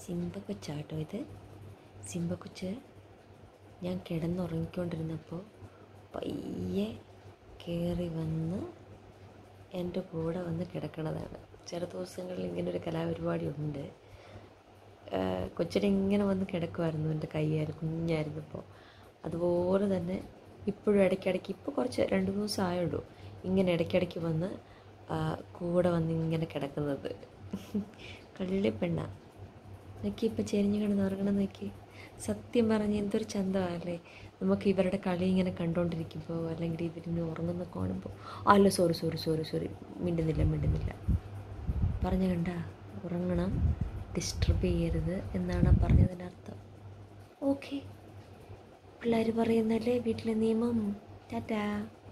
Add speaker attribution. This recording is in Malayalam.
Speaker 1: സിംബ കൊച്ചാട്ടോ ഇത് സിംബ കൊച്ച് ഞാൻ കിടന്നുറങ്ങിക്കൊണ്ടിരുന്നപ്പോൾ പയ്യെ കയറി വന്ന് എൻ്റെ കൂടെ വന്ന് കിടക്കണതാണ് ചില ദിവസങ്ങളിൽ ഇങ്ങനെ ഒരു കലാപരിപാടി ഉണ്ട് കൊച്ചിനെ ഇങ്ങനെ വന്ന് കിടക്കുമായിരുന്നു എൻ്റെ കൈയായിരുന്നു കുഞ്ഞായിരുന്നപ്പോൾ അതുപോലെ തന്നെ ഇപ്പോഴും ഇടയ്ക്കിടയ്ക്ക് ഇപ്പോൾ കുറച്ച് രണ്ട് മൂന്ന് ദിവസം ആയുള്ളൂ ഇങ്ങനെ ഇടയ്ക്കിടയ്ക്ക് വന്ന് ആ, കൂടെ വന്ന് ഇങ്ങനെ കിടക്കുന്നത് കള്ളിപ്പെണ്ണ നോക്കി ഇപ്പോൾ ചെരിഞ്ഞ് കിടന്ന് ഉറങ്ങണം നോക്കി സത്യം പറഞ്ഞ് എന്തൊരു ചന്തമല്ലേ നമുക്ക് ഇവരുടെ കളി ഇങ്ങനെ കണ്ടുകൊണ്ടിരിക്കുമ്പോൾ അല്ലെങ്കിൽ ഇവരിന്ന് ഉറങ്ങുന്ന കാണുമ്പോൾ അല്ല സോറി സോറി സോറി സോറി മിണ്ടുന്നില്ല മിണ്ടുന്നില്ല പറഞ്ഞ കണ്ട ഉറങ്ങണം ഡിസ്റ്റർബ് ചെയ്യരുത് എന്നാണ് ആ പറഞ്ഞതിനർത്ഥം ഓക്കെ പിള്ളേർ പറയുന്നല്ലേ വീട്ടിലെ നിയമം ടാറ്റാ